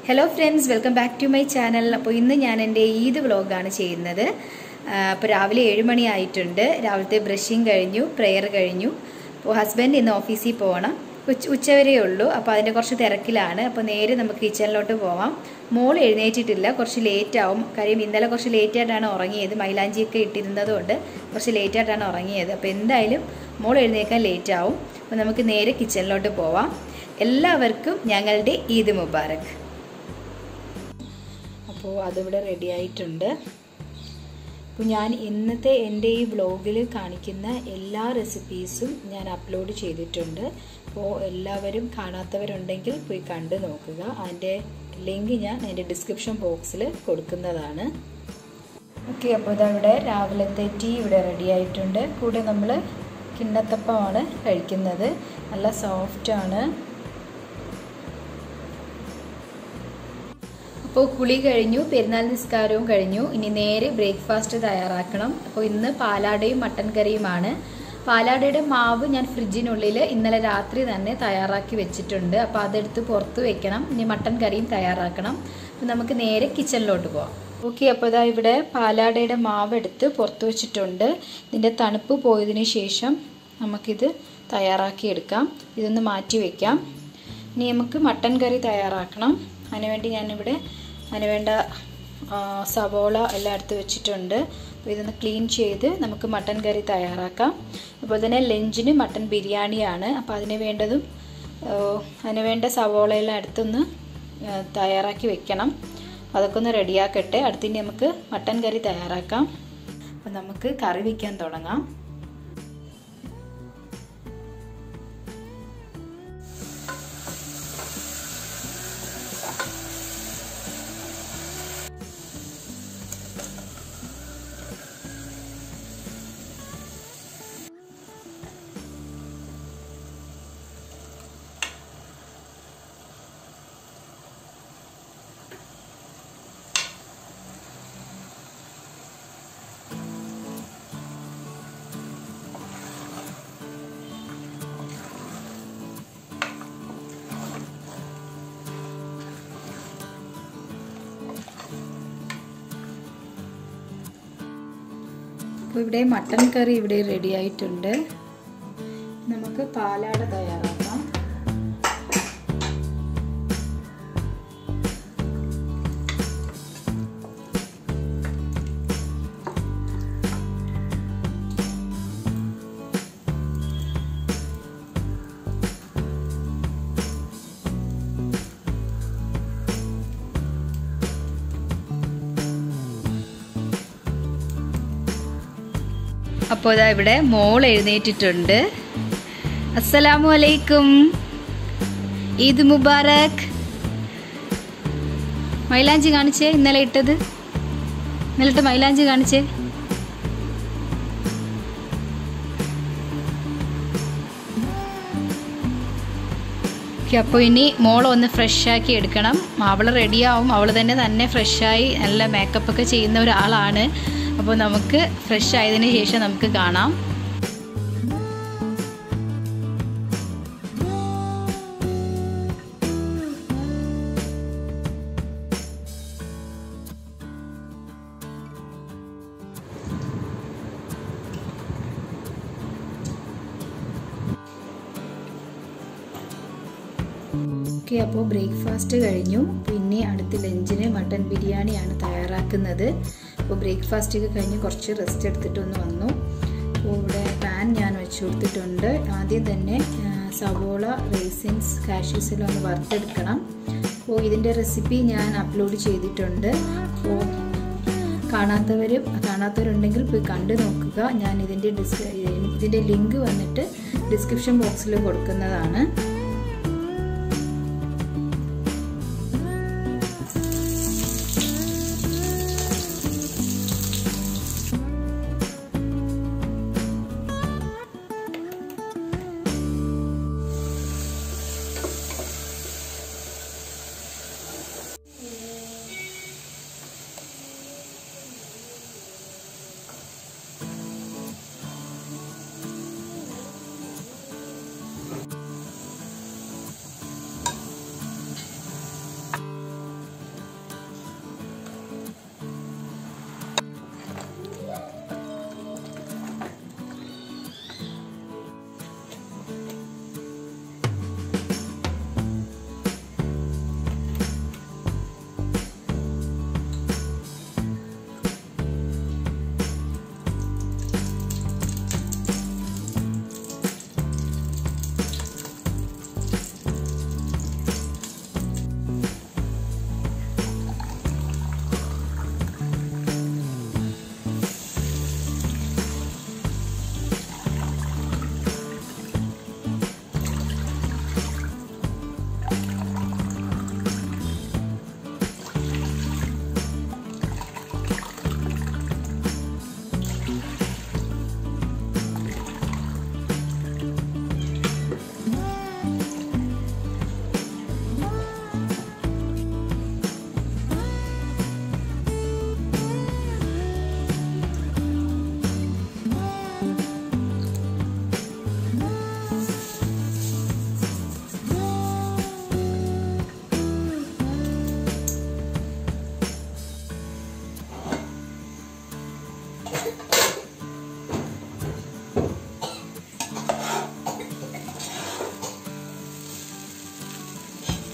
hello friends welcome back to my channel അപ്പോൾ ഇന്ന് ഞാൻ എൻ്റെ ഈദ് വ്ളോഗാണ് ചെയ്യുന്നത് അപ്പോൾ രാവിലെ ഏഴ് മണി ആയിട്ടുണ്ട് രാവിലത്തെ ബ്രഷിങ് കഴിഞ്ഞു പ്രെയർ കഴിഞ്ഞു അപ്പോൾ ഹസ്ബൻഡ് ഇന്ന് ഓഫീസിൽ പോകണം ഉച്ച ഉച്ചവരേ ഉള്ളൂ അപ്പോൾ അതിൻ്റെ കുറച്ച് തിരക്കിലാണ് അപ്പോൾ നേരെ നമുക്ക് കിച്ചണിലോട്ട് പോവാം മോൾ എഴുന്നേറ്റിട്ടില്ല കുറച്ച് ലേറ്റ് ആവും കാര്യം ഇന്നലെ കുറച്ച് ലേറ്റ് ആയിട്ടാണ് ഉറങ്ങിയത് മൈലാഞ്ചിയൊക്കെ ഇട്ടിരുന്നതുകൊണ്ട് കുറച്ച് ലേറ്റ് ആയിട്ടാണ് ഉറങ്ങിയത് അപ്പോൾ എന്തായാലും മോൾ എഴുന്നേക്കാൻ ലേറ്റ് ആവും അപ്പോൾ നമുക്ക് നേരെ കിച്ചണിലോട്ട് പോവാം എല്ലാവർക്കും ഞങ്ങളുടെ ഈദ് മുബാറക് അപ്പോൾ അതിവിടെ റെഡി ആയിട്ടുണ്ട് അപ്പോൾ ഞാൻ ഇന്നത്തെ എൻ്റെ ഈ വ്ളോഗിൽ കാണിക്കുന്ന എല്ലാ റെസിപ്പീസും ഞാൻ അപ്ലോഡ് ചെയ്തിട്ടുണ്ട് അപ്പോൾ എല്ലാവരും കാണാത്തവരുണ്ടെങ്കിൽ പോയി കണ്ടു നോക്കുക അതിൻ്റെ ലിങ്ക് ഞാൻ എൻ്റെ ഡിസ്ക്രിപ്ഷൻ ബോക്സിൽ കൊടുക്കുന്നതാണ് ഓക്കെ അപ്പോൾ ഇതവിടെ രാവിലത്തെ ടീ ഇവിടെ റെഡി ആയിട്ടുണ്ട് കൂടെ നമ്മൾ കിണ്ണത്തപ്പമാണ് കഴിക്കുന്നത് നല്ല സോഫ്റ്റാണ് അപ്പോൾ കുളി കഴിഞ്ഞു പെരുന്നാൾ നിസ്കാരവും കഴിഞ്ഞു ഇനി നേരെ ബ്രേക്ക്ഫാസ്റ്റ് തയ്യാറാക്കണം അപ്പോൾ ഇന്ന് പാലാടയും മട്ടൻ കറിയുമാണ് പാലാടയുടെ മാവ് ഞാൻ ഫ്രിഡ്ജിനുള്ളിൽ ഇന്നലെ രാത്രി തന്നെ തയ്യാറാക്കി വെച്ചിട്ടുണ്ട് അപ്പോൾ അതെടുത്ത് പുറത്ത് വെക്കണം ഇനി മട്ടൻ കറിയും തയ്യാറാക്കണം അപ്പോൾ നമുക്ക് നേരെ കിച്ചണിലോട്ട് പോവാം ഓക്കെ അപ്പോൾ ഇതാ ഇവിടെ പാലാടയുടെ മാവ് എടുത്ത് പുറത്ത് വെച്ചിട്ടുണ്ട് ഇതിൻ്റെ തണുപ്പ് പോയതിന് ശേഷം നമുക്കിത് തയ്യാറാക്കി എടുക്കാം ഇതൊന്ന് മാറ്റി വെക്കാം ഇനി നമുക്ക് മട്ടൻ കറി തയ്യാറാക്കണം അതിനുവേണ്ടി ഞാനിവിടെ അതിന് വേണ്ട സവോള എല്ലാം എടുത്ത് വെച്ചിട്ടുണ്ട് അപ്പോൾ ഇതൊന്ന് ക്ലീൻ ചെയ്ത് നമുക്ക് മട്ടൻ കറി തയ്യാറാക്കാം അപ്പോൾ തന്നെ ലഞ്ചിന് മട്ടൻ ബിരിയാണിയാണ് അപ്പോൾ അതിന് വേണ്ടതും അതിന് വേണ്ട സവോളയെല്ലാം എടുത്തൊന്ന് തയ്യാറാക്കി വെക്കണം അതൊക്കെ ഒന്ന് റെഡിയാക്കട്ടെ അടുത്തിനി നമുക്ക് മട്ടൻ കറി തയ്യാറാക്കാം അപ്പോൾ നമുക്ക് കറി വയ്ക്കാൻ തുടങ്ങാം അപ്പോൾ ഇവിടെ മട്ടൻ കറി ഇവിടെ റെഡി ആയിട്ടുണ്ട് നമുക്ക് പാലാട തയ്യാറാക്കാം അപ്പോൾ ഇതാ ഇവിടെ മോൾ എഴുന്നേറ്റിട്ടുണ്ട് അസ്സലാമു അലൈക്കും ഈദ് മുബാറക് മൈലാഞ്ചി കാണിച്ചേ ഇന്നലെ ഇട്ടത് ഇന്നലെ ഇട്ട് മൈലാഞ്ചി കാണിച്ചേ അപ്പോൾ ഇനി മോളെ ഒന്ന് ഫ്രഷാക്കി എടുക്കണം അവൾ റെഡിയാവും അവൾ തന്നെ തന്നെ ഫ്രഷായി നല്ല മേക്കപ്പ് ഒക്കെ ചെയ്യുന്ന ഒരാളാണ് അപ്പോൾ നമുക്ക് ഫ്രഷ് ആയതിനു ശേഷം നമുക്ക് കാണാം ഓക്കെ അപ്പോൾ ബ്രേക്ക്ഫാസ്റ്റ് കഴിഞ്ഞു പിന്നെ അടുത്ത ലഞ്ചിന് മട്ടൻ ബിരിയാണിയാണ് തയ്യാറാക്കുന്നത് അപ്പോൾ ബ്രേക്ക്ഫാസ്റ്റ് ഒക്കെ കഴിഞ്ഞ് കുറച്ച് റെസ്റ്റ് എടുത്തിട്ടൊന്ന് വന്നു അപ്പോൾ ഇവിടെ പാൻ ഞാൻ വെച്ച് കൊടുത്തിട്ടുണ്ട് ആദ്യം തന്നെ സവോള റേസിൻസ് കാഷ്യൂസിലും ഒന്ന് വറുത്തെടുക്കണം അപ്പോൾ ഇതിൻ്റെ റെസിപ്പി ഞാൻ അപ്ലോഡ് ചെയ്തിട്ടുണ്ട് അപ്പോൾ കാണാത്തവർ കാണാത്തവരുണ്ടെങ്കിൽ പോയി കണ്ടു നോക്കുക ഞാൻ ഇതിൻ്റെ ഡിസ്ക ഇതിൻ്റെ ലിങ്ക് വന്നിട്ട് ഡിസ്ക്രിപ്ഷൻ ബോക്സിൽ കൊടുക്കുന്നതാണ്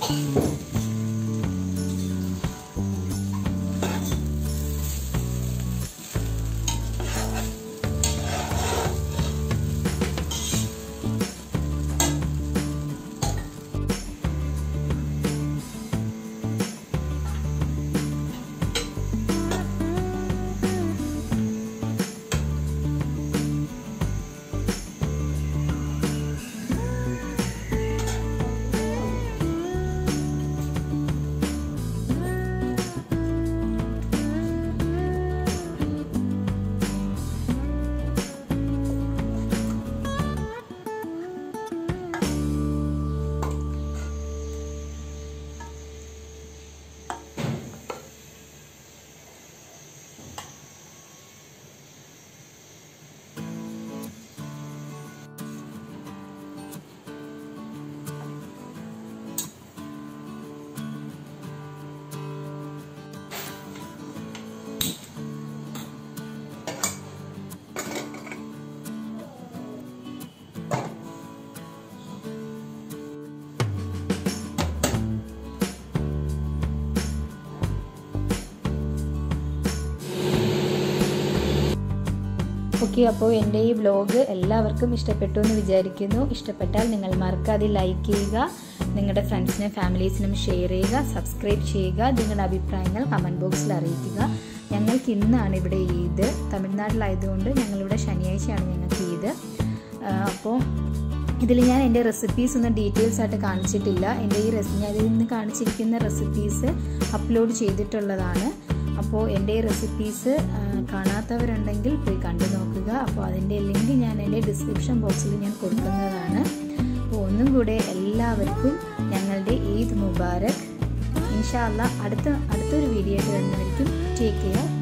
ഓക്കെ അപ്പോൾ എൻ്റെ ഈ വ്ലോഗ് എല്ലാവർക്കും ഇഷ്ടപ്പെട്ടു എന്ന് വിചാരിക്കുന്നു ഇഷ്ടപ്പെട്ടാൽ നിങ്ങൾ മറക്കാതെ ലൈക്ക് ചെയ്യുക നിങ്ങളുടെ ഫ്രണ്ട്സിനും ഫാമിലീസിനും ഷെയർ ചെയ്യുക സബ്സ്ക്രൈബ് ചെയ്യുക നിങ്ങളുടെ അഭിപ്രായങ്ങൾ കമൻറ്റ് ബോക്സിൽ അറിയിക്കുക ഞങ്ങൾക്ക് ഇന്നാണ് ഇവിടെ ഈദ് തമിഴ്നാട്ടിലായതുകൊണ്ട് ഞങ്ങളിവിടെ ശനിയാഴ്ചയാണ് ഞങ്ങൾക്ക് ഈദ് അപ്പോൾ ഇതിൽ ഞാൻ എൻ്റെ റെസിപ്പീസ് ഒന്നും ഡീറ്റെയിൽസ് ആയിട്ട് കാണിച്ചിട്ടില്ല എൻ്റെ ഈ റെസി ഞാൻ ഇതിൽ നിന്ന് കാണിച്ചിരിക്കുന്ന റെസിപ്പീസ് അപ്ലോഡ് ചെയ്തിട്ടുള്ളതാണ് അപ്പോൾ എൻ്റെ ഈ റെസിപ്പീസ് കാണാത്തവരുണ്ടെങ്കിൽ പോയി കണ്ടു നോക്കുക അപ്പോൾ അതിൻ്റെ ലിങ്ക് ഞാൻ എൻ്റെ ഡിസ്ക്രിപ്ഷൻ ബോക്സിൽ ഞാൻ കൊടുക്കുന്നതാണ് അപ്പോൾ ഒന്നും കൂടെ എല്ലാവർക്കും ഞങ്ങളുടെ ഈദ് മുബാരക് ഇൻഷാല്ല അടുത്ത അടുത്തൊരു വീഡിയോ ആയിട്ട് വരുന്നതായിരിക്കും ടേക്ക് കെയർ